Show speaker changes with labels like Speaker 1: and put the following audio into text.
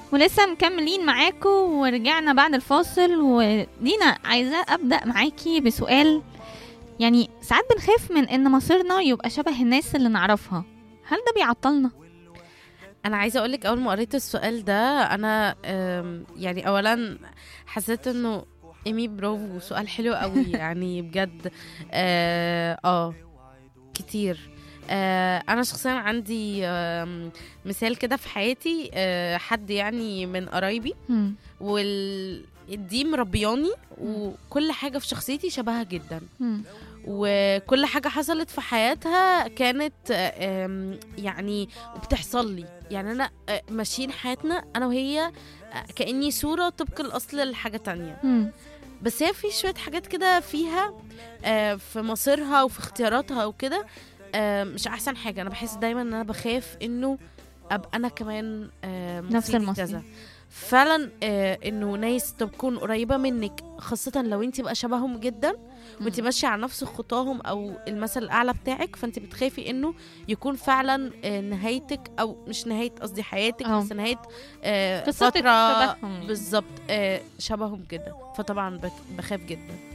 Speaker 1: ولسه مكملين معاكم ورجعنا بعد الفاصل ودينا عايزة أبدأ معاكي بسؤال يعني ساعات بنخاف من إن مصيرنا يبقى شبه الناس اللي نعرفها هل ده بيعطلنا؟
Speaker 2: انا عايزه اقول لك اول ما قريت السؤال ده انا أم، يعني اولا حسيت انه ايمي برافو سؤال حلو قوي يعني بجد اه, آه كتير آه انا شخصيا عندي آم، مثال كده في حياتي آه حد يعني من قرايبي
Speaker 1: مم.
Speaker 2: وال دي مربياني وكل حاجه في شخصيتي شبهها جدا
Speaker 1: مم.
Speaker 2: وكل حاجة حصلت في حياتها كانت آم، يعني بتحصل لي يعني أنا آه، ماشيين حياتنا أنا وهي آه، كأني صورة طبق الأصل لحاجة تانية
Speaker 1: مم.
Speaker 2: بس هي في شوية حاجات كده فيها آه، في مصيرها وفي اختياراتها وكده آه، مش أحسن حاجة أنا بحس دايما إن أنا بخاف إنه أبقى أنا كمان آه،
Speaker 1: نفس
Speaker 2: مصيري
Speaker 1: المصير.
Speaker 2: كذا. فعلا آه، انه ناس تكون قريبه منك خاصه لو انت بقى شبههم جدا وانت
Speaker 1: مم.
Speaker 2: ماشيه على نفس خطاهم او المثل الاعلى بتاعك فانت بتخافي انه يكون فعلا آه، نهايتك او مش نهايه قصدي حياتك
Speaker 1: أه.
Speaker 2: بس نهايه آه،
Speaker 1: قصتك
Speaker 2: فتره
Speaker 1: شبههم.
Speaker 2: بالظبط آه، شبههم جدا فطبعا بك- بخاف جدا